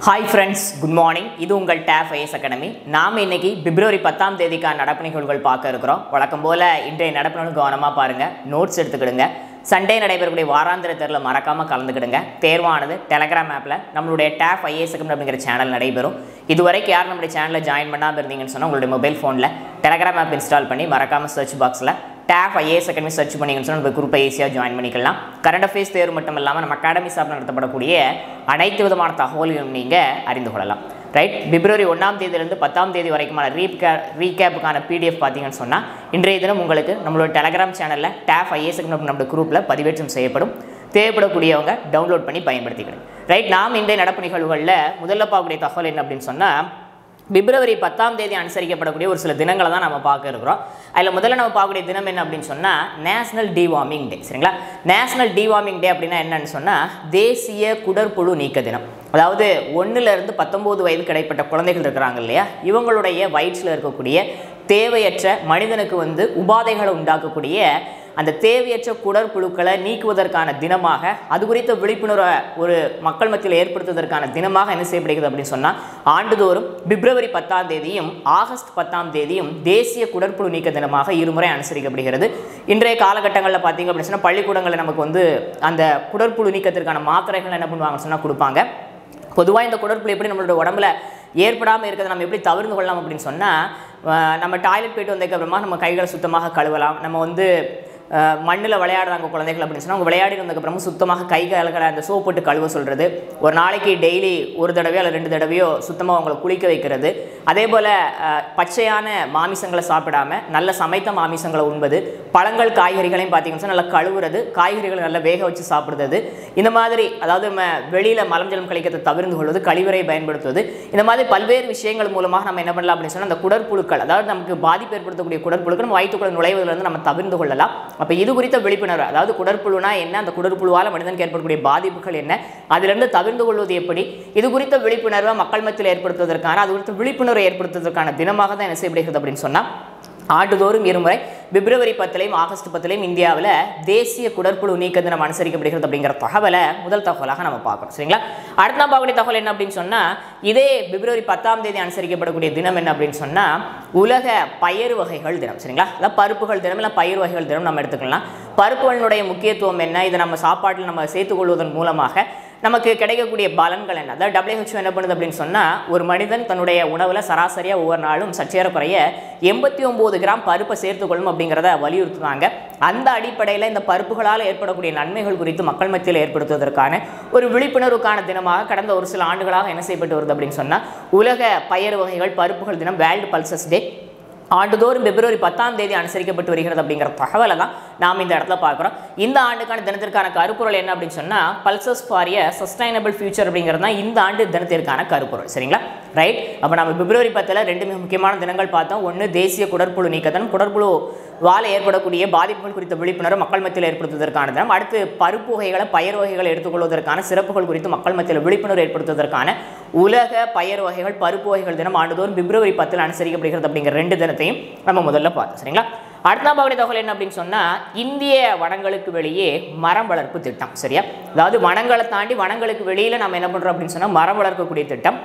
hi friends good morning இது உங்கள் tape IS academy நாம் இன்னைக்கு பிப்ரவரி பத்தாம் தேதிக்கான நடப்பு நிகழ்வுகள் பார்க்க இருக்கிறோம் வழக்கம் போல் இன்றைய நடப்பு நிகழ்வு கவனமாக பாருங்கள் நோட்ஸ் எடுத்துக்கிடுங்க சண்டே நடைபெறக்கூடிய வாராந்திர தேர்வில் மறக்காமல் கலந்துக்கிடுங்க தேர்வானது டெலகிராம் ஆப்பில் நம்மளுடைய டேப் ஐஏஎஸ் அகாடமி அப்படிங்கிற சேனல் நடைபெறும் இதுவரைக்கும் யார் நம்மளுடைய சேனலில் ஜாயின் பண்ணாமல் இருந்தீங்கன்னு சொன்னால் உங்களுடைய மொபைல் ஃபோனில் டெலகிராம் ஆப் இன்ஸ்டால் பண்ணி மறக்காமல் சர்ச் பாக்ஸில் டேப் ஐஏஎஸ் அகாடமி சர்ச் பண்ணிங்கன்னு சொன்னால் நம்ம குரூப்பை ஈஸியாக ஜாயின் பண்ணிக்கலாம் கரண்ட் அஃபேர்ஸ் தேர்வு மட்டும் இல்லாமல் நம்ம அகாடமி சார்பில் நடத்தப்படக்கூடிய அனைத்து விதமான தகவல்களும் நீங்கள் அறிந்து கொள்ளலாம் ரைட் பிப்ரவரி ஒன்றாம் தேதியிலிருந்து பத்தாம் தேதி வரைக்குமான ரீகே ரீகேப்புக்கான பிடிஎஃப் பார்த்தீங்கன்னு சொன்னால் இன்றைய தினம் உங்களுக்கு நம்மளோட டெலகிராம் சேனலில் டேப் ஐஏஎஸ் நம்ம குரூப்பில் பதிவேற்றம் செய்யப்படும் தேவைப்படக்கூடியவங்க டவுன்லோட் பண்ணி பயன்படுத்திக்கணும் ரைட் நாம் இன்றைய நடப்பு நிகழ்வுகளில் முதல்ல பார்க்கக்கூடிய தகவல் என்ன அப்படின்னு சொன்னால் பிப்ரவரி பத்தாம் தேதி அனுசரிக்கப்படக்கூடிய ஒரு சில தினங்களை தான் நம்ம பார்க்க இருக்கிறோம் அதில் முதல்ல நம்ம பார்க்கக்கூடிய தினம் என்ன அப்படின்னு சொன்னால் நேஷனல் டிவார்மிங் டே சரிங்களா நேஷனல் டிவார்மிங் டே அப்படின்னா என்னன்னு சொன்னால் தேசிய குடற்புழு நீக்க தினம் அதாவது ஒன்றுலேருந்து பத்தொம்போது வயது கிடைப்பட்ட குழந்தைகள் இருக்கிறாங்க இல்லையா இவங்களுடைய வயிற்றில் இருக்கக்கூடிய தேவையற்ற மனிதனுக்கு வந்து உபாதைகளை உண்டாக்கக்கூடிய அந்த தேவையற்ற குடற்புழுக்களை நீக்குவதற்கான தினமாக அது குறித்த விழிப்புணர்வை ஒரு மக்கள் மத்தியில் ஏற்படுத்துவதற்கான தினமாக என்ன செய்யப்படுகிறது அப்படின்னு சொன்னால் ஆண்டுதோறும் பிப்ரவரி பத்தாம் தேதியும் ஆகஸ்ட் பத்தாம் தேதியும் தேசிய குடற்புழு நீக்க தினமாக இருமுறை அனுசரிக்கப்படுகிறது இன்றைய காலகட்டங்களில் பார்த்தீங்க அப்படின்னு சொன்னால் பள்ளிக்கூடங்களில் நமக்கு வந்து அந்த குடற்புழு நீக்கத்திற்கான மாத்திரைகள் என்ன பண்ணுவாங்கன்னு சொன்னால் கொடுப்பாங்க பொதுவாக இந்த குடற்புழு எப்படி நம்மளோட உடம்புல ஏற்படாமல் இருக்கிறத நம்ம எப்படி தவிர்த்து கொள்ளலாம் அப்படின்னு சொன்னால் நம்ம டாய்லெட் போயிட்டு வந்ததுக்கப்புறமா நம்ம கைகளை சுத்தமாக கழுவலாம் நம்ம வந்து மண்ணில் விளையாடுறாங்க குழந்தைகள் அப்படின்னு சொன்னால் அவங்க விளையாடி வந்ததுக்கப்புறமா சுத்தமாக கை கால்களை அந்த சோப் போட்டு கழுவ சொல்கிறது ஒரு நாளைக்கு டெய்லி ஒரு தடவையோ அல்லது ரெண்டு தடவையோ சுத்தமாக அவங்கள குளிக்க வைக்கிறது அதே போல் பச்சையான மாமிசங்களை சாப்பிடாம நல்ல சமைத்த மாமிசங்களை உண்பது பழங்கள் காய்கறிகளையும் பார்த்தீங்கன்னு சொன்னால் நல்லா கழுவுறது காய்கறிகளை நல்லா வேக வச்சு சாப்பிடுறது இந்த மாதிரி அதாவது நம்ம வெளியில் மலம் ஜலம் கழிக்கிறதை தவிர்த்து கொள்வது கழிவறை பயன்படுத்துவது இந்த மாதிரி பல்வேறு விஷயங்கள் மூலமாக நம்ம என்ன பண்ணலாம் அப்படின்னு சொன்னால் அந்த குடற்புழுக்கள் அதாவது நமக்கு பாதிப்பு ஏற்படுத்தக்கூடிய குடற்புழுக்கள் நம்ம வயிற்றுக்குள்ள நுழைவதிலிருந்து நம்ம தவிர்த்து கொள்ளலாம் அப்போ இது குறித்த விழிப்புணர்வு அதாவது குடற்புழுனா என்ன அந்த குடற்புழுவால் மனிதனுக்கு ஏற்படக்கூடிய பாதிப்புகள் என்ன அதிலிருந்து தவிர்த்து கொள்வது எப்படி இது குறித்த விழிப்புணர்வை மக்கள் மத்தியில் ஏற்படுத்துவதற்கான அது குறித்த விழிப்புணர்வை ஏற்படுத்துவதற்கான தினமாக தான் என்ன செய்யப்படுகிறது அப்படின்னு சொன்னால் ஆண்டுதோறும் இருமுறை பிப்ரவரி பத்திலையும் ஆகஸ்ட் பத்திலையும் இந்தியாவில் தேசிய குடற்புழு நீக்க தினம் அனுசரிக்கப்படுகிறது அப்படிங்கிற தகவலை முதல் தகவலாக நம்ம பார்க்குறோம் சரிங்களா அடுத்த நாம் பார்க்கக்கூடிய தகவல் என்ன அப்படின்னு சொன்னால் இதே பிப்ரவரி பத்தாம் தேதி அனுசரிக்கப்படக்கூடிய தினம் என்ன அப்படின்னு சொன்னால் உலக பயிர் வகைகள் தினம் சரிங்களா அதாவது பருப்புகள் தினம் இல்லை பயிர் வகைகள் தினம் நம்ம எடுத்துக்கலாம் பருப்புகளினுடைய முக்கியத்துவம் என்ன இதை நம்ம சாப்பாட்டில் நம்ம சேர்த்துக்கொள்வதன் மூலமாக நமக்கு கிடைக்கக்கூடிய பலன்கள் என்ன அதாவது டபிள்யூஹெச்ஓ என்ன பண்ணுது அப்படின்னு சொன்னால் ஒரு மனிதன் தன்னுடைய உணவில் சராசரியாக ஒவ்வொரு நாளும் சற்றேறக்குறைய எண்பத்தி ஒம்பது கிராம் பருப்பை சேர்த்துக்கொள்ளும் அப்படிங்கிறத வலியுறுத்துனாங்க அந்த அடிப்படையில் இந்த பருப்புகளால் ஏற்படக்கூடிய நன்மைகள் குறித்து மக்கள் மத்தியில் ஏற்படுத்துவதற்கான ஒரு விழிப்புணர்வுக்கான தினமாக கடந்த ஒரு சில ஆண்டுகளாக என்ன செய்யப்பட்டு வருது அப்படின்னு சொன்னால் உலக பயிர் வகைகள் பருப்புகள் தினம் வேர்ல்டு பல்சஸ் டே ஆண்டுதோறும் பிப்ரவரி பத்தாம் தேதி அனுசரிக்கப்பட்டு வருகிறது அப்படிங்கிற தகவலை தான் நாம் இந்த இடத்துல பார்க்குறோம் இந்த ஆண்டுக்கான தினத்திற்கான கருப்பொருள் என்ன அப்படின்னு சொன்னால் pulses for a sustainable future அப்படிங்கிறது தான் இந்த ஆண்டு தினத்திற்கான கருப்பொருள் சரிங்களா ரைட் அப்போ நம்ம பிப்ரவரி பத்தில் ரெண்டு மிக முக்கியமான தினங்கள் பார்த்தோம் ஒன்று தேசிய குடற்புழு நீக்கத்தன் குடற்புழு வாழ ஏற்படக்கூடிய பாதிப்புகள் குறித்த விழிப்புணர்வு மக்கள் மத்தியில் ஏற்படுத்துவதற்கான தினம் அடுத்து பருப்பு வகைகளை பயிர் வகைகளை எடுத்துக்கொள்வதற்கான சிறப்புகள் குறித்து மக்கள் மத்தியில் விழிப்புணர்வு ஏற்படுத்துவதற்கான உலக பயிர் வகைகள் பருப்பு வகைகள் தினம் ஆண்டுதோறும் பிப்ரவரி பத்தில் அனுசரிக்கப்படுகிறது அப்படிங்கிற ரெண்டு தினத்தையும் நம்ம முதல்ல பார்த்தோம் சரிங்களா அடுத்த பாகடைய தகவல் என்ன அப்படின்னு சொன்னால் இந்திய வனங்களுக்கு வெளியே மரம் வளர்ப்பு திட்டம் சரியா அதாவது வனங்களை தாண்டி வனங்களுக்கு வெளியில் நம்ம என்ன பண்ணுறோம் அப்படின்னு சொன்னால் மரம் வளர்க்கக்கூடிய திட்டம்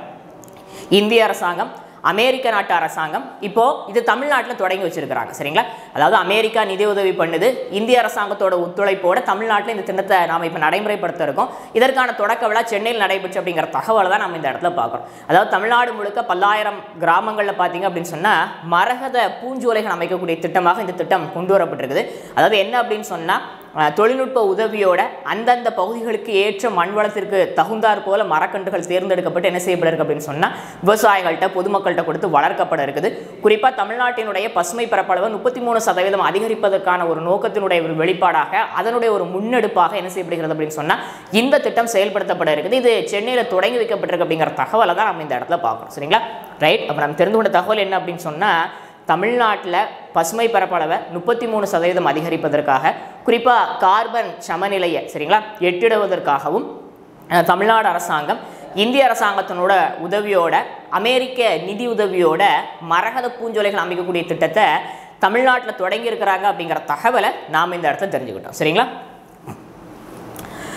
இந்திய அரசாங்கம் அமெரிக்க நாட்டு அரசாங்கம் இப்போ இது தமிழ்நாட்டில் தொடங்கி வச்சிருக்கிறாங்க சரிங்களா அதாவது அமெரிக்கா நிதி உதவி பண்ணுது இந்திய அரசாங்கத்தோட ஒத்துழைப்போட தமிழ்நாட்டில் இந்த திட்டத்தை நாம் இப்போ நடைமுறைப்படுத்த இருக்கோம் இதற்கான தொடக்க விழா சென்னையில் நடைபெற்று அப்படிங்கிற தகவலை தான் நம்ம இந்த இடத்துல பார்க்குறோம் அதாவது தமிழ்நாடு முழுக்க பல்லாயிரம் கிராமங்களில் பார்த்தீங்க அப்படின்னு சொன்னால் மரகத பூஞ்சோலைகள் அமைக்கக்கூடிய திட்டமாக இந்த திட்டம் கொண்டு வரப்பட்டிருக்குது அதாவது என்ன அப்படின்னு சொன்னால் தொழில்நுட்ப உதவியோட அந்தந்த பகுதிகளுக்கு ஏற்ற மண் வளத்திற்கு தகுந்தாற் போல மரக்கன்றுகள் தேர்ந்தெடுக்கப்பட்டு என்ன செய்யப்பட இருக்கு அப்படின்னு சொன்னால் விவசாயிகள்கிட்ட பொதுமக்கள்கிட்ட கொடுத்து வளர்க்கப்பட இருக்குது குறிப்பாக தமிழ்நாட்டினுடைய பசுமை பரப்பளவு முப்பத்தி மூணு சதவீதம் அதிகரிப்பதற்கான ஒரு நோக்கத்தினுடைய ஒரு வெளிப்பாடாக அதனுடைய ஒரு முன்னெடுப்பாக என்ன செய்யப்படுகிறது அப்படின்னு சொன்னால் இந்த திட்டம் செயல்படுத்தப்பட இருக்குது இது சென்னையில் தொடங்கி வைக்கப்பட்டிருக்கு அப்படிங்கிற தகவலை தான் நம்ம இந்த இடத்துல பார்க்குறோம் சரிங்களா ரைட் அப்போ நம்ம தெரிந்து கொண்ட தகவல் என்ன அப்படின்னு சொன்னால் தமிழ்நாட்டில் பசுமை பரப்பளவை முப்பத்தி மூணு சதவீதம் அதிகரிப்பதற்காக குறிப்பாக கார்பன் சமநிலையை சரிங்களா எட்டிடுவதற்காகவும் தமிழ்நாடு அரசாங்கம் இந்திய அரசாங்கத்தினோட உதவியோட அமெரிக்க நிதி உதவியோட மரகத பூஞ்சோலைகள் அமைக்கக்கூடிய திட்டத்தை தமிழ்நாட்டில் தொடங்கி இருக்கிறாங்க அப்படிங்கிற தகவலை நாம் இந்த இடத்துல தெரிஞ்சுக்கிட்டோம் சரிங்களா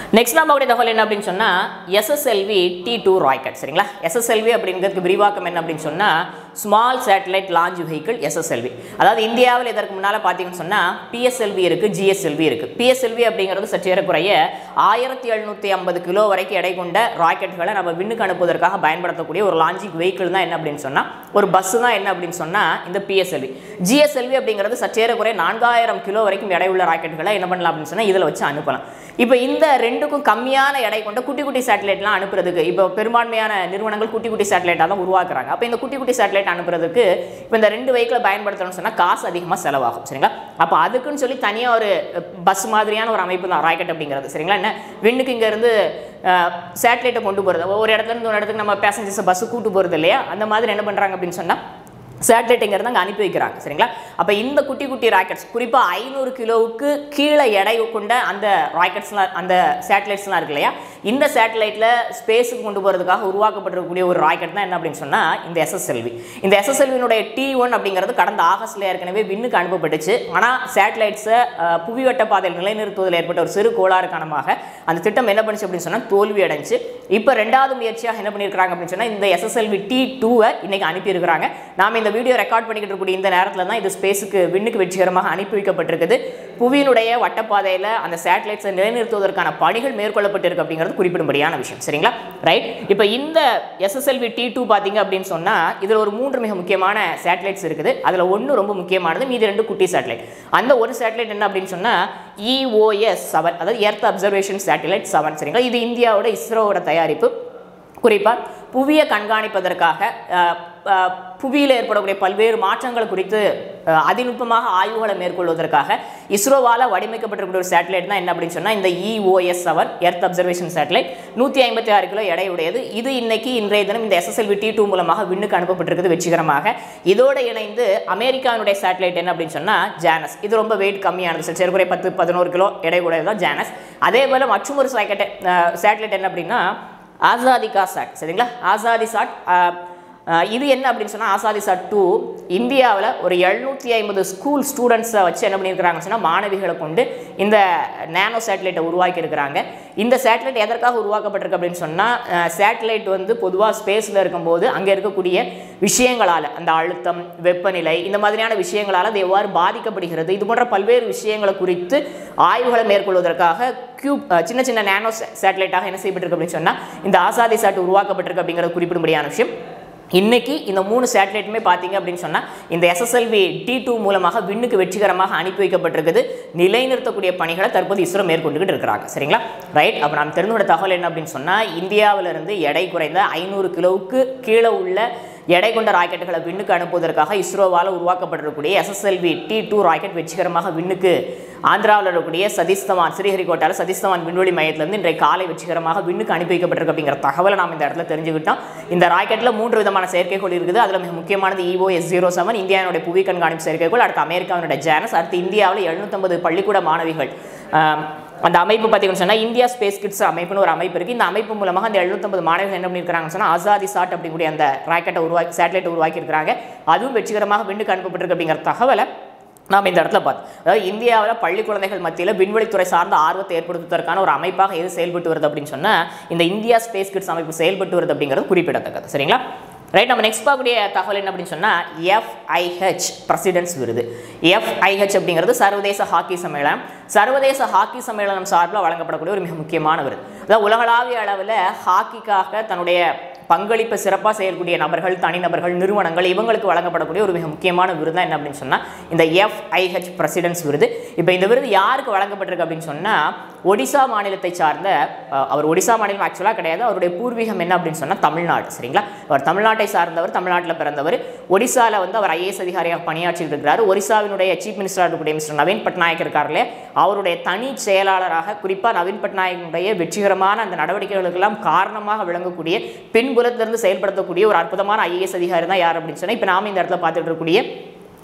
நெக்ஸ்ட் நம்ம அப்படி தகவல் என்ன அப்படின்னு சொன்னால் எஸ்எஸ்எல்வி டி டூ ராக்கெட் சரிங்களா எஸ்எஸ்எல்வி அப்படிங்கிறதுக்கு விரிவாக்கம் என்ன அப்படின்னு சொன்னால் small satellite launch vehicle SSLV அதாவது இந்தியாவில் இதற்கு முன்னால் பார்த்தீங்கன்னு சொன்னால் பிஎஸ்எல்வி இருக்குது ஜிஎஸ்எல்வி இருக்குது பிஎஸ்எல்வி அப்படிங்கிறது சற்று ஏறக்குறைய ஆயிரத்தி எழுநூற்றி ஐம்பது கிலோ வரைக்கும் எடை கொண்ட ராக்கெட்டுகளை நம்ம விண்ணுக்கு அனுப்புவதற்காக பயன்படுத்தக்கூடிய ஒரு லான்ச்சிங் வெஹிக்கிள் தான் என்ன அப்படின்னு சொன்னால் ஒரு பஸ் தான் என்ன அப்படின்னு சொன்னால் இந்த பிஎஸ்எல்வி ஜிஎஸ்எல்வி அப்படிங்கிறது சற்று ஏறக்குறைய நான்காயிரம் கிலோ வரைக்கும் எடை உள்ள ராக்கெட்டுகளை என்ன பண்ணலாம் அப்படின்னு சொன்னால் இதில் வச்சு அனுப்பலாம் இப்போ இந்த ரெண்டுக்கும் கம்மியான எடை கொண்ட குட்டி குட்டி சேட்டலைட்லாம் அனுப்புறதுக்கு இப்போ பெரும்பான்மையான நிறுவனங்கள் குட்டி குட்டி சேட்டலைட்டாக தான் உருவாக்குறாங்க அப்போ இந்த குட்டி குட்டி சேட்டலைட் அனுப்புறதுக்கு இப்போ இந்த ரெண்டு வெஹிக்கிளை பயன்படுத்தணும்னு சொன்னால் காசு அதிகமாக செலவாகும் சரிங்களா அப்போ அதுக்குன்னு சொல்லி தனியாக ஒரு பஸ் மாதிரியான ஒரு அமைப்பு தான் ராக்கெட் அப்படிங்கிறது சரிங்களா என்ன விண்ணுக்கு இங்கேருந்து சேட்டலைட்டை கொண்டு போகிறது ஒரு இடத்துல இருந்து ஒரு இடத்துக்கு நம்ம பேசஞ்சர்ஸை பஸ்ஸு கூட்டு போகிறது இல்லையா அந்த மாதிரி என்ன பண்ணுறாங்க அப்படின்னு சொன்னால் சேட்டலைட்டுங்கிறத அங்கே அனுப்பி வைக்கிறாங்க சரிங்களா அப்போ இந்த குட்டி குட்டி ராக்கெட்ஸ் குறிப்பாக ஐநூறு கிலோவுக்கு கீழே எடை கொண்ட அந்த ராக்கெட்ஸ்லாம் அந்த சேட்டலைட்ஸ்லாம் இருக்கு இல்லையா இந்த சேட்டலைட்டில் ஸ்பேஸுக்கு கொண்டு போகிறதுக்காக உருவாக்கப்பட்டிருக்கக்கூடிய ஒரு ராக்கெட் தான் என்ன அப்படின்னு சொன்னால் இந்த எஸ்எஸ்எல்வி இந்த எஸ்எஸ்எல்வினுடைய டி ஒன் அப்படிங்கிறது கடந்த ஆகஸ்ட்டில் ஏற்கனவே விண்ணுக்கு அனுப்பப்பட்டுச்சு ஆனால் சேட்டலைட்ஸை புவிவட்ட பாதையில் நிலைநிறுத்துவதில் ஏற்பட்ட ஒரு சிறு கோளாறு காரணமாக அந்த திட்டம் என்ன பண்ணுச்சு அப்படின்னு சொன்னால் தோல்வி அடைஞ்சு இப்போ ரெண்டாவது முயற்சியாக என்ன பண்ணியிருக்காங்க அப்படின்னு சொன்னால் இந்த எஸ்எஸ்எல்வி டி டூவை இன்னைக்கு அனுப்பியிருக்கிறாங்க நாம் இந்த வீடியோ ரெக்கார்ட் பண்ணிக்கிட்டு இருக்கக்கூடிய இந்த நேரத்தில் தான் இது ஸ்பேஸுக்கு விண்ணுக்கு வெற்றிகரமாக அனுப்பி வைக்கப்பட்டிருக்குது புவியினுடைய வட்டப்பாதையில் அந்த சேட்டலைட்ஸை நிலைநிறுத்துவதற்கான பணிகள் மேற்கொள்ளப்பட்டிருக்கு அப்படிங்கிறது குறிப்பிடும்படியான விஷயம் சரிங்களா ரைட் இப்போ இந்த எஸ்எஸ்எல்வி டி டூ பார்த்தீங்க அப்படின்னு சொன்னால் இதில் ஒரு மூன்று மிக முக்கியமான சேட்டலைட்ஸ் இருக்குது அதில் ஒன்று ரொம்ப முக்கியமானது மீதி ரெண்டு குட்டி சேட்டலைட் அந்த ஒரு சேட்டலைட் என்ன அப்படின்னு சொன்னால் இஓஎஸ் செவன் அதாவது எர்த் அப்சர்வேஷன் சேட்டலைட் செவன் சரிங்களா இது இந்தியாவோட இஸ்ரோவோட தயாரிப்பு குறிப்பாக புவியை கண்காணிப்பதற்காக அஹ், அஹ், புவியில் ஏற்படக்கூடிய பல்வேறு மாற்றங்கள் குறித்து அஹ், அதிநுட்பமாக ஆய்வுகளை மேற்கொள்வதற்காக இஸ்ரோவால் வடிவமைக்கப்பட்டிருக்கிற ஒரு சேட்டலைட் தான் என்ன அப்படின்னு சொன்னால் இந்த EOS seven earth observation satellite நூற்றி ஐம்பத்தி ஆறு கிலோ எடையுடையது இது இன்னைக்கு இன்றைய தினம் இந்த எஸ்எஸ்எல்வி டி டூ மூலமாக விண்ணுக்கு அனுப்பப்பட்டிருக்குது வெற்றிகரமாக இதோடு இணைந்து அமெரிக்காவுடைய சேட்டலைட் என்ன அப்படின்னு சொன்னால் ஜானஸ் இது ரொம்ப வெயிட் கம்மியானது சரி குறை பத்து பதினோரு கிலோ எடை உடையது தான் ஜானஸ் அதே போல் மற்றும் ஒரு சேக்கெட் சேட்டலைட் என்ன அப்படின்னா ஆசாதிகா சாட் சரிங்களா ஆசாதி சாட் அஹ், அஹ், இது என்ன அப்படின்னு சொன்னால் ஆசாதி சாட் டூ இந்தியாவில் ஒரு எழுநூற்றி ஐம்பது ஸ்கூல் ஸ்டூடெண்ட்ஸை வச்சு என்ன பண்ணியிருக்கிறாங்கன்னு சொன்னால் மாணவிகளை கொண்டு இந்த நேனோ சேட்டலைட்டை உருவாக்கி இருக்கிறாங்க இந்த சேட்டலைட் எதற்காக உருவாக்கப்பட்டிருக்கு அப்படின்னு சொன்னால் சேட்டலைட் வந்து பொதுவாக ஸ்பேஸில் இருக்கும்போது அங்கே இருக்கக்கூடிய விஷயங்களால் அந்த அழுத்தம் வெப்பநிலை இந்த மாதிரியான விஷயங்களால் அது எவ்வாறு பாதிக்கப்படுகிறது இது போன்ற பல்வேறு விஷயங்களை குறித்து ஆய்வுகளை மேற்கொள்வதற்காக கியூப் அஹ், சின்ன சின்ன நேனோ சேட்டலைட்டாக என்ன செய்யப்பட்டிருக்கு அப்படின்னு சொன்னால் இந்த ஆசாதி சாட் உருவாக்கப்பட்டிருக்கு அப்படிங்கிறது குறிப்பிடும்படியான விஷயம் இன்னைக்கு இந்த மூணு சேட்டலைட்டுமே பார்த்தீங்க அப்படின்னு சொன்னால் இந்த எஸ்எஸ்எல்வி டி டூ மூலமாக விண்ணுக்கு வெற்றிகரமாக அனுப்பி வைக்கப்பட்டிருக்குது நிலைநிறுத்தக்கூடிய பணிகளை தற்போது இஸ்ரோ மேற்கொண்டுகிட்டு இருக்கிறாங்க சரிங்களா ரைட் அப்போ நாம் தெரிந்துள்ள தகவல் என்ன அப்படின்னு சொன்னால் இந்தியாவிலிருந்து எடை குறைந்த ஐநூறு கிலோவுக்கு கீழே உள்ள எடை கொண்ட ராக்கெட்டுகளை விண்ணுக்கு அனுப்புவதற்காக இஸ்ரோவால் உருவாக்கப்பட்டிருக்கக்கூடிய எஸ்எஸ்எல்வி டி டூ ராக்கெட் வெற்றிகரமாக விண்ணுக்கு ஆந்திராவில் இருக்கக்கூடிய சதீஷ் தவான் ஸ்ரீஹரிகோட்டாவில் சதீஷ் தவான் விண்வெளி மையத்திலிருந்து இன்றைய காலை வெற்றிகரமாக விண்ணுக்கு அனுப்பி வைக்கப்பட்டிருக்கு அப்படிங்கிற தகவலை நாம் இந்த இடத்துல தெரிஞ்சுக்கிட்டோம் இந்த ராக்கெட்டில் மூன்று விதமான செயற்கைக்கோள் இருக்குது அதில் மிக முக்கியமானது இஓ எஸ் ஜீரோ செவன் இந்தியாவுடைய புவி கண்காணிப்பு செயற்கைக்கோள் அடுத்து அமெரிக்காவினுடைய ஜானஸ் அடுத்து இந்தியாவில் எழுநூத்தம்பது பள்ளிக்கூட மாணவிகள் ஆம், அந்த அமைப்பு பார்த்தீங்கன்னு சொன்னால் இந்தியா ஸ்பேஸ் கிட்ஸ் அமைப்புன்னு ஒரு அமைப்பு இருக்குது இந்த அமைப்பு மூலமாக அந்த எழுநூத்தம்பது மாணவர்கள் என்ன பண்ணியிருக்காங்கன்னு சொன்னால் ஆசாதி சாட் அப்படிங்கக்கூடிய அந்த ராக்கெட்டை உருவாக்கி சேட்டலைட்டை உருவாக்கியிருக்கிறாங்க அதுவும் வெற்றிகரமாக விண்ணுக்கு அனுப்பப்பட்டிருக்கு அப்படிங்கிற தகவலை நாம் இந்த இடத்துல பார்த்தோம் அதாவது இந்தியாவில் பள்ளி குழந்தைகள் மத்தியில் விண்வெளித்துறை சார்ந்த ஆர்வத்தை ஏற்படுத்துவதற்கான ஒரு அமைப்பாக எது செயல்பட்டு வருது அப்படின்னு சொன்னால் இந்த இந்தியா ஸ்பேஸ் கிட்ஸ் அமைப்பு செயல்பட்டு வருது அப்படிங்கிறது குறிப்பிடத்தக்கது சரிங்களா ரைட் நம்ம நெக்ஸ்ட் பார்க்கக்கூடிய தகவல் என்ன அப்படின்னு சொன்னால் எஃப்ஐஹெச் பிரசிடென்ட்ஸ் விருது எஃப்ஐஹெச் அப்படிங்கிறது சர்வதேச ஹாக்கி சம்மேளனம் சர்வதேச ஹாக்கி சம்மேளனம் சார்பில் வழங்கப்படக்கூடிய ஒரு மிக முக்கியமான விருது அதாவது உலகளாவிய அளவில் ஹாக்கிக்காக தன்னுடைய பங்களிப்பை சிறப்பாக செய்யக்கூடிய நபர்கள் தனிநபர்கள் நிறுவனங்கள் இவங்களுக்கு வழங்கப்படக்கூடிய ஒரு மிக முக்கியமான விருது தான் என்ன அப்படின்னு சொன்னால் இந்த எஃப்ஐஹெச் பிரசிடென்ட்ஸ் விருது இப்போ இந்த விருது யாருக்கு வழங்கப்பட்டிருக்கு அப்படின்னு சொன்னால் ஒடிசா மாநிலத்தை சார்ந்த அஹ், அவர் ஒடிசா மாநிலம் ஆக்சுவலாக கிடையாது அவருடைய பூர்வீகம் என்ன அப்படின்னு சொன்னால் தமிழ்நாடு சரிங்களா அவர் தமிழ்நாட்டை சார்ந்தவர் தமிழ்நாட்டில் பிறந்தவர் ஒடிசாவில் வந்து அவர் ஐஏஎஸ் அதிகாரியாக பணியாற்றிட்டு இருக்கிறார் ஒரிசாவினுடைய சீஃப் மினிஸ்டராக இருக்கக்கூடிய மிஸ்டர் நவீன் பட்நாயக் இருக்கார்களே அவருடைய தனி செயலாளராக குறிப்பாக நவீன் பட்நாயகனுடைய வெற்றிகரமான அந்த நடவடிக்கைகளுக்கெல்லாம் காரணமாக விளங்கக்கூடிய பின்புலத்திலிருந்து செயல்படுத்தக்கூடிய ஒரு அற்புதமான ஐஏஎஸ் அதிகாரி தான் யார் அப்படின்னு சொன்னால் இப்போ நாம இந்த இடத்துல பார்த்துட்டு இருக்கக்கூடிய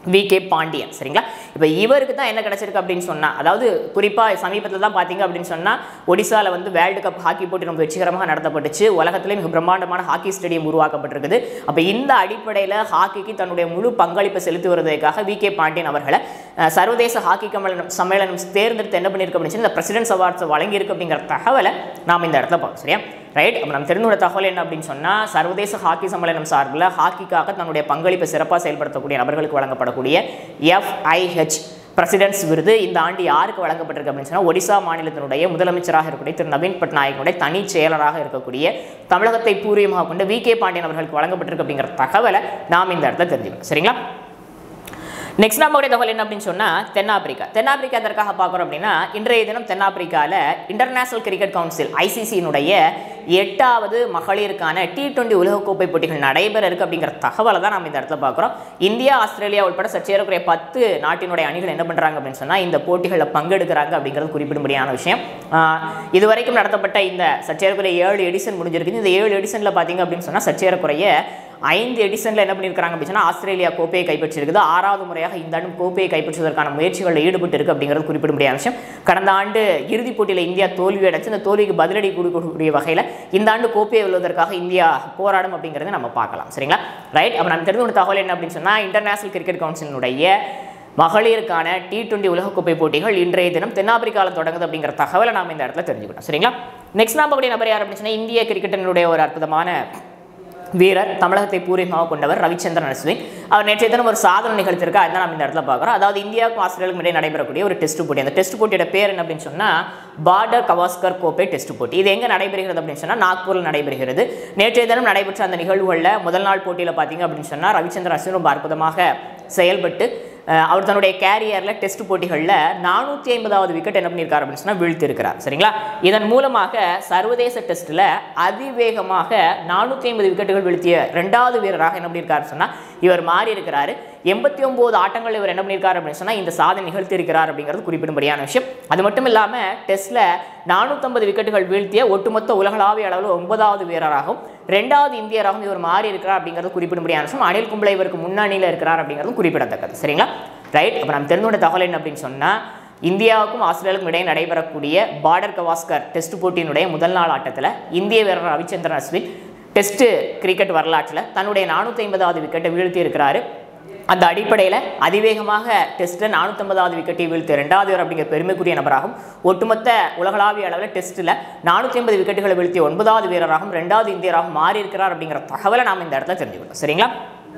வி கே பாண்டியன் சரிங்களா இப்போ இவருக்கு தான் என்ன கிடைச்சிருக்கு அப்படின்னு சொன்னால் அதாவது குறிப்பாக சமீபத்தில் தான் பார்த்தீங்க அப்படின்னு சொன்னால் ஒடிசாவில் வந்து வேர்ல்டு கப் ஹாக்கி போட்டி ரொம்ப வெற்றிகரமாக நடத்தப்பட்டுச்சு உலகத்திலே மிக பிரம்மாண்டமான ஹாக்கி ஸ்டேடியம் உருவாக்கப்பட்டிருக்குது அப்போ இந்த அடிப்படையில் ஹாக்கிக்கு தன்னுடைய முழு பங்களிப்பை செலுத்தி வருவதற்காக வி கே பாண்டியன் அவர்களை அஹ், சர்வதேச ஹாக்கி கமலம் சம்மேளனம் தேர்ந்தெடுத்து என்ன பண்ணியிருக்கு அப்படின்னு சொன்னா, இந்த பிரசிடென்ட்ஸ் அவார்ட்ஸ் வழங்கியிருக்கு அப்படிங்கிற தகவலை நாம் இந்த இடத்துல பார்ப்போம் சரியா ரைட் அப்போ நம்ம தெரிந்துள்ள தகவல் என்ன அப்படின்னு சொன்னால் சர்வதேச ஹாக்கி சம்மேளனம் சார்பில் ஹாக்கிக்காக தன்னுடைய பங்களிப்பை சிறப்பாக செயல்படுத்தக்கூடிய நபர்களுக்கு வழங்கப்படக்கூடிய எஃப்ஐஹெச் பிரசிடென்ட்ஸ் விருது இந்த ஆண்டு யாருக்கு வழங்கப்பட்டிருக்கு அப்படின்னு சொன்னால் ஒடிசா மாநிலத்தினுடைய முதலமைச்சராக இருக்கக்கூடிய திரு நவீன் பட்நாயகனுடைய தனி செயலராக இருக்கக்கூடிய தமிழகத்தை பூர்வீகமாக கொண்ட வி கே பாண்டியன் அவர்களுக்கு வழங்கப்பட்டிருக்கு அப்படிங்கிற தகவலை நாம் இந்த இடத்துல தெரிஞ்சுக்கணும் சரிங்களா நெக்ஸ்ட் நம்மளுடைய தகவல் என்ன அப்படின்னு சொன்னால் தென்னாப்பிரிக்கா தென்னாப்பிரிக்கா எதற்காக பார்க்குறோம் அப்படின்னா இன்றைய தினம் தென்னாப்பிரிக்காவில் இன்டர்நேஷனல் கிரிக்கெட் கவுன்சில் ஐசிசியினுடைய எட்டாவது மகளிருக்கான டி டுவெண்ட்டி உலகக்கோப்பை போட்டிகள் நடைபெற இருக்கு அப்படிங்கிற தகவலை தான் நம்ம இந்த இடத்துல பார்க்குறோம் இந்தியா ஆஸ்திரேலியா உட்பட சற்றேறக்குறைய பத்து நாட்டினுடைய அணிகள் என்ன பண்ணுறாங்க அப்படின்னு சொன்னால் இந்த போட்டிகளில் பங்கெடுக்கிறாங்க அப்படிங்கிறது குறிப்பிடும்படியான விஷயம் ஆஹ் இதுவரைக்கும் நடத்தப்பட்ட இந்த சற்றேறக்குறைய ஏழு எடிஷன் முடிஞ்சிருக்கு இந்த ஏழு எடிஷனில் பார்த்தீங்க அப்படின்னு சொன்னால் சற்றேறக்குறைய ஐந்து எடிஷனில் என்ன பண்ணியிருக்காங்க அப்படின்னு சொன்னால் ஆஸ்திரேலியா கோப்பையை கைப்பற்றியிருக்குது ஆறாவது முறையாக இந்த ஆண்டும் கோப்பையை கைப்பற்றுவதற்கான முயற்சிகளில் ஈடுபட்டு இருக்கு அப்படிங்கிறது குறிப்பிடும்படியான விஷயம் கடந்த ஆண்டு இறுதிப் போட்டியில் இந்தியா தோல்வி அடைச்சு இந்த தோல்விக்கு பதிலடி கொடுக்கக்கூடிய வகையில் இந்த ஆண்டு கோப்பையை வெல்வதற்காக இந்தியா போராடும் அப்படிங்கிறத நம்ம பார்க்கலாம் சரிங்களா ரைட் அப்போ நம்ம தெரிந்து கொண்ட தகவல் என்ன அப்படின்னு சொன்னால் இன்டர்நேஷனல் கிரிக்கெட் கவுன்சிலினுடைய மகளிருக்கான டி டுவெண்ட்டி உலகக்கோப்பை போட்டிகள் இன்றைய தினம் தென்னாப்பிரிக்காவில் தொடங்குது அப்படிங்கிற தகவலை நாம் இந்த இடத்துல தெரிஞ்சுக்கணும் சரிங்களா நெக்ஸ்ட் நாம கூடிய நபர் யார் அப்படின்னு சொன்னால் இந்திய கிரிக்கெட்டினுடைய ஒரு அற்புதமான வீரர் தமிழகத்தை பூர்வீகமாக கொண்டவர் ரவிச்சந்திரன் அஸ்வின் அவர் நேற்றைய தினம் ஒரு சாதனை நிகழ்த்திருக்கா அதான் நம்ம இந்த இடத்துல பார்க்குறோம் அதாவது இந்தியாவுக்கும் ஆஸ்திரேலியாவுக்கும் இடையே நடைபெறக்கூடிய ஒரு டெஸ்ட் போட்டி அந்த டெஸ்ட் போட்டியோட பேர் என்ன அப்படின்னு சொன்னால் பார்டர் கவாஸ்கர் கோப்பை டெஸ்ட் போட்டி இது எங்கே நடைபெறுகிறது அப்படின்னு சொன்னால் நாக்பூரில் நடைபெறுகிறது நேற்றைய தினம் நடைபெற்ற அந்த நிகழ்வுகளில் முதல் நாள் போட்டியில் பார்த்தீங்க அப்படின்னு சொன்னால் ரவிச்சந்திரன் அஸ்வின் ரொம்ப அற்புதமாக செயல்பட்டு அஹ், அவர் தன்னுடைய கேரியரில் டெஸ்ட் போட்டிகளில் நானூற்றி ஐம்பதாவது விக்கெட் என்ன பண்ணியிருக்காரு அப்படின்னு சொன்னால் வீழ்த்திருக்கிறார் சரிங்களா இதன் மூலமாக சர்வதேச டெஸ்ட்டில் அதிவேகமாக நானூற்றி ஐம்பது விக்கெட்டுகள் வீழ்த்திய ரெண்டாவது வீரராக என்ன பண்ணியிருக்காரு சொன்னால் இவர் மாறி இருக்கிறாரு எண்பத்தி ஒம்பது ஆட்டங்கள் இவர் என்ன பண்ணியிருக்காரு அப்படின்னு சொன்னால் இந்த சாதனை நிகழ்த்தியிருக்கிறார் அப்படிங்கிறது குறிப்பிடும்படியான விஷயம் அது மட்டும் இல்லாமல் டெஸ்ட்டில் நானூற்றம்பது விக்கெட்டுகள் வீழ்த்திய ஒட்டுமொத்த உலகளாவிய அளவில் ஒன்பதாவது வீரராகவும் ரெண்டாவது இந்தியராகவும் இவர் மாறி இருக்கிறார் அப்படிங்கிறது குறிப்பிடும்படியான விஷயம் அனில் கும்ளே இவருக்கு முன்னணியில் இருக்கிறார் அப்படிங்கிறது குறிப்பிடத்தக்கது சரிங்களா ரைட் அப்போ நம்ம தெரிந்து கொண்ட தகவல் என்ன அப்படின்னு சொன்னால் இந்தியாவுக்கும் ஆஸ்திரேலியாவுக்கும் இடையே நடைபெறக்கூடிய பார்டர் கவாஸ்கர் டெஸ்ட் போட்டியினுடைய முதல் நாள் ஆட்டத்தில் இந்திய வீரர் ரவிச்சந்திரன் அஸ்வின் டெஸ்ட் கிரிக்கெட் வரலாற்றில் தன்னுடைய நானூற்றி ஐம்பதாவது விக்கெட்டை வீழ்த்தி இருக்கிறாரு அந்த அடிப்படையில் அதிவேகமாக டெஸ்ட்டில் நானூற்றம்பதாவது விக்கெட்டை வீழ்த்திய ரெண்டாவது வீரர் அப்படிங்கிற பெருமைக்குரிய நபராகவும் ஒட்டுமொத்த உலகளாவிய அளவில் டெஸ்ட்டில் நானூற்றி ஐம்பது விக்கெட்டுகளை வீழ்த்திய ஒன்பதாவது வீரராகவும் ரெண்டாவது இந்தியராகவும் மாறி இருக்கிறார் அப்படிங்கிற தகவலை நாம் இந்த இடத்துல தெரிஞ்சுக்கணும் சரிங்களா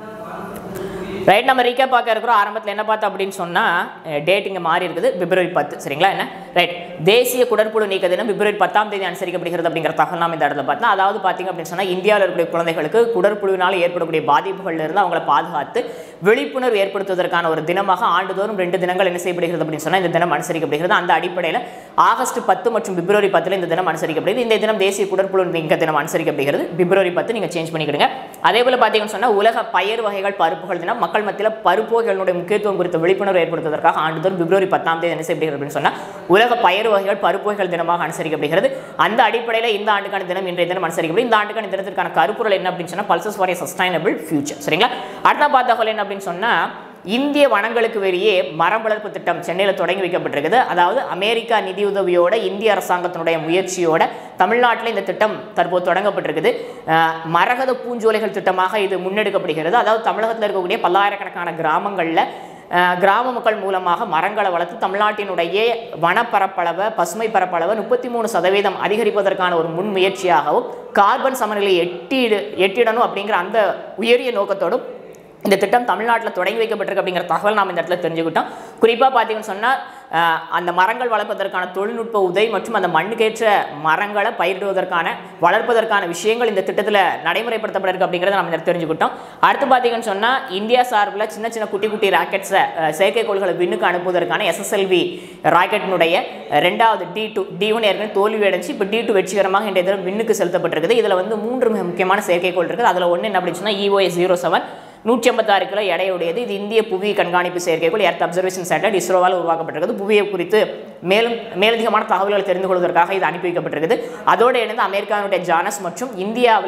ரைட் நம்ம ரீக்கா பார்க்க இருக்கிறோம் ஆரம்பத்தில் என்ன பார்த்தோம் அப்படின்னு சொன்னால் டேட் இங்கே மாறி இருக்குது பிப்ரவரி பத்து சரிங்களா என்ன ரைட் தேசிய குடற்புழு நீக்க தினம் பிப்ரவரி பத்தாம் தேதி அனுசரிக்கப்படுகிறது அப்படிங்கிற தகவல் நாம் இந்த இடத்துல பார்த்தா அதாவது பார்த்தீங்க அப்படின்னு சொன்னால் இந்தியாவில் இருக்கக்கூடிய குழந்தைகளுக்கு குடற்புழுவினால் ஏற்படக்கூடிய பாதிப்புகள்ல இருந்து அவங்களை பாதுகாத்து விழிப்புணர்வு ஏற்படுத்துவதற்கான ஒரு தினமாக ஆண்டுதோறும் ரெண்டு தினங்கள் என்ன செய்யப்படுகிறது அப்படின்னு சொன்னால் இந்த தினம் அனுசரிக்கப்படுகிறது அந்த அடிப்படையில் ஆகஸ்ட் பத்து மற்றும் பிப்ரவரி பத்தில் இந்த தினம் அனுசரிக்கப்படுகிறது இந்த தினம் தேசிய குடற்புழு நீக்க தினம் அனுசரிக்கப்படுகிறது பிப்ரவரி பத்து நீங்கள் சேஞ்ச் பண்ணிக்கிடுங்க அதே போல் பார்த்தீங்கன்னு சொன்னால் உலக பயிர் வகைகள் பருப்புகள் தினம் மக்கள் மத்தியில் பருப்பு வகைகளுடைய முக்கியத்துவம் குறித்த விழிப்புணர்வு ஏற்படுத்துவதற்காக ஆண்டுதோறும் பிப்ரவரி பத்தாம் தேதி என்ன செய்யப்படுகிறது அப்படின்னு சொன்னால் உலக பயிர் வகைகள் பருப்பு வகைகள் தினமாக அனுசரிக்கப்படுகிறது அந்த அடிப்படையில் இந்த ஆண்டுக்கான தினம் இன்றைய தினம் அனுசரிக்கப்படுது இந்த ஆண்டுக்கான தினத்திற்கான கருப்பொருள் என்ன அப்படின்னு சொன்னால் பல்சஸ் ஃபார் சஸ்டைனபிள் ஃபியூச்சர் சரிங்களா அடுத்த பார்த்த தகவல் என்ன அப்படின்னு சொன்னால் இந்திய வனங்களுக்கு வெளியே மரம் வளர்ப்பு திட்டம் சென்னையில் தொடங்கி வைக்கப்பட்டிருக்குது அதாவது அமெரிக்கா நிதியுதவியோட இந்திய அரசாங்கத்தினுடைய முயற்சியோட தமிழ்நாட்டில் இந்த திட்டம் தற்போது தொடங்கப்பட்டிருக்குது அஹ், மரகத பூஞ்சோலைகள் திட்டமாக இது முன்னெடுக்கப்படுகிறது அதாவது தமிழகத்தில் இருக்கக்கூடிய பல்லாயிரக்கணக்கான கிராமங்களில் அஹ், கிராம மக்கள் மூலமாக மரங்களை வளர்த்து தமிழ்நாட்டினுடைய வனப்பரப்பளவை பசுமை பரப்பளவை முப்பத்தி மூணு சதவீதம் அதிகரிப்பதற்கான ஒரு முன்முயற்சியாகவும் கார்பன் சமநிலையை எட்டிடு எட்டிடணும் அப்படிங்கிற அந்த உயரிய நோக்கத்தோடும் இந்த திட்டம் தமிழ்நாட்டில் தொடங்கி வைக்கப்பட்டிருக்கு அப்படிங்கிற தகவல் நாம் இந்த இடத்துல தெரிஞ்சுக்கிட்டோம் குறிப்பாக பார்த்தீங்கன்னு சொன்னால் அஹ், அந்த மரங்கள் வளர்ப்பதற்கான தொழில்நுட்ப உதவி மற்றும் அந்த மண்ணுக்கேற்ற மரங்களை பயிரிடுவதற்கான வளர்ப்பதற்கான விஷயங்கள் இந்த திட்டத்தில் நடைமுறைப்படுத்தப்பட இருக்கு அப்படிங்கிறத நம்ம இந்த இடத்துல தெரிஞ்சுக்கிட்டோம் அடுத்து பார்த்தீங்கன்னு சொன்னால் இந்தியா சார்பில் சின்ன சின்ன குட்டி குட்டி ராக்கெட்ஸை செயற்கைக்கோள்களை விண்ணுக்கு அனுப்புவதற்கான எஸ்எஸ்எல்வி ராக்கெட்டினுடைய ரெண்டாவது டி டூ டி ஒன் ஏற்கனவே தோல்வி அடைஞ்சு இப்போ டி டூ வெற்றிகரமாக இன்றைய தினம் விண்ணுக்கு செலுத்தப்பட்டிருக்குது இதில் வந்து மூன்று மிக முக்கியமான செயற்கைக்கோள் இருக்குது அதில் ஒன்று என்ன அப்படின்னு சொன்னால் இஓஎஸ் ஜீரோ செவன் நூற்றி ஐம்பத்தாறு கிலோ எடையுடையது இது இந்திய புவி கண்காணிப்பு செயற்கைக்கோள் எர்த் அப்சர்வேஷன் சேட்டலைட் இஸ்ரோவால் உருவாக்கப்பட்டிருக்கிறது புவியை குறித்து மேலும் மேலதிகமான தகவல்களை தெரிந்து கொள்வதற்காக இது அனுப்பி வைக்கப்பட்டிருக்குது அதோடு இணைந்து அமெரிக்காவுடைய ஜானஸ் மற்றும் இந்தியாவில்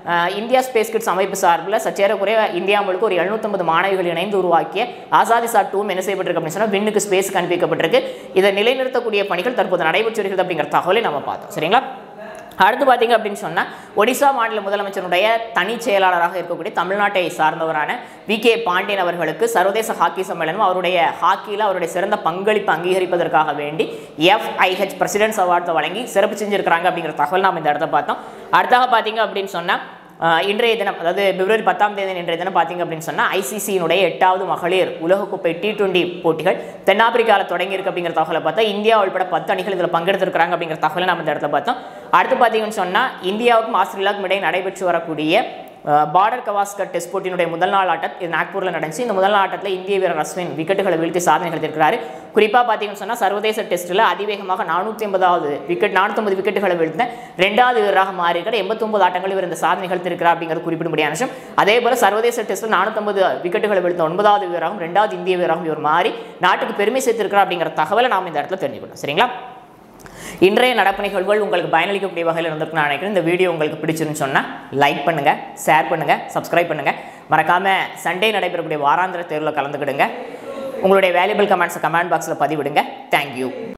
அஹ், இந்தியா ஸ்பேஸ் கிட்ஸ் அமைப்பு சார்பில் சற்றேறக்குறைய இந்தியா முழுக்க ஒரு எழுநூத்தம்பது மாணவிகள் இணைந்து உருவாக்கிய ஆசாதி சாட் டூம் என்ன செய்யப்பட்டிருக்கு அப்படின்னு சொன்னால் விண்ணுக்கு ஸ்பேஸுக்கு அனுப்பி வைக்கப்பட்டிருக்கு இதை நிலைநிறுத்தக்கூடிய பணிகள் தற்போது நடைபெற்று வருகிறது அப்படிங்கிற தகவலை நம்ம பார்த்தோம் சரிங்களா அடுத்து பார்த்தீங்க அப்படின்னு சொன்னால் ஒடிசா மாநில முதலமைச்சருடைய தனி செயலாளராக இருக்கக்கூடிய தமிழ்நாட்டை சார்ந்தவரான வி கே பாண்டியன் அவர்களுக்கு சர்வதேச ஹாக்கி சம்மேளனம் அவருடைய ஹாக்கியில் அவருடைய சிறந்த பங்களிப்பு அங்கீகரிப்பதற்காக வேண்டி எஃப்ஐஹெச் பிரசிடென்ட்ஸ் அவார்டை வழங்கி சிறப்பு செஞ்சிருக்கிறாங்க அப்படிங்கிற தகவல் நாம் இந்த இடத்த பார்த்தோம் அடுத்தாக பார்த்தீங்க அப்படின்னு சொன்னால் ஆஹ் இன்றைய தினம் அதாவது பிப்ரவரி பத்தாம் தேதி இன்றைய தினம் பார்த்தீங்க அப்படின்னு சொன்னால் ஐசிசியினுடைய எட்டாவது மகளிர் உலகக்கோப்பை டி டுவெண்ட்டி போட்டிகள் தென்னாப்பிரிக்காவில் தொடங்கியிருக்கு அப்படிங்கிற தகவலை பார்த்தா இந்தியா உள்பட பத்து அணிகள் இதில் பங்கெடுத்திருக்கிறாங்க அப்படிங்கிற தகவலை நம்ம இந்த இடத்துல பார்த்தோம் அடுத்து பார்த்தீங்கன்னு சொன்னால் இந்தியாவுக்கும் ஆஸ்திரேலியாவுக்கும் இடையே நடைபெற்று வரக்கூடிய பார்டர் கவாஸ்கர் டெஸ்ட் போட்டியினுடைய முதல் நாள் ஆட்டம் இது நாக்பூரில் நடந்துச்சு இந்த முதல் நாள் ஆட்டத்தில் இந்திய வீரர் அஸ்வின் விக்கெட்டுகளை வீழ்த்தி சாதனை எடுத்திருக்கிறாரு குறிப்பாக பார்த்தீங்கன்னு சொன்னால் சர்வதேச டெஸ்ட்டில் அதிவேகமாக நானூற்றி ஐம்பதாவது விக்கெட் நானூற்றம்பது விக்கெட்டுகளை வீழ்த்தின ரெண்டாவது வீரராக மாறி இருக்கிற எண்பத்தொம்பது ஆட்டங்கள் இவர் இந்த சாதனை நிகழ்த்திருக்கிறார் அப்படிங்கிறது குறிப்பிடும்படியான விஷயம் அதே போல் சர்வதேச டெஸ்ட்டில் நானூற்றம்பது விக்கெட்டுகளை வீழ்த்த ஒன்பதாவது வீரராகவும் ரெண்டாவது இந்திய வீரராகவும் இவர் மாறி நாட்டுக்கு பெருமை சேர்த்திருக்கிறார் அப்படிங்கிற தகவலை நாம் இந்த இடத்துல தெரிஞ்சுக்கணும் சரிங்களா இன்றைய நடப்பு நிகழ்வுகள் உங்களுக்கு பயனளிக்கக்கூடிய வகையில் இருந்திருக்கு நான் நினைக்கிறேன் இந்த வீடியோ உங்களுக்கு பிடிச்சிருன்னு சொன்னால் லைக் பண்ணுங்கள் ஷேர் பண்ணுங்கள் சப்ஸ்கிரைப் பண்ணுங்கள் மறக்காமல் சண்டே நடைபெறக்கூடிய வாராந்திர தேர்வில் கலந்துக்கிடுங்க உங்களுடைய வேல்யூபிள் கமெண்ட்ஸை கமெண்ட் பாக்ஸில் பதிவிடுங்க தேங்க்யூ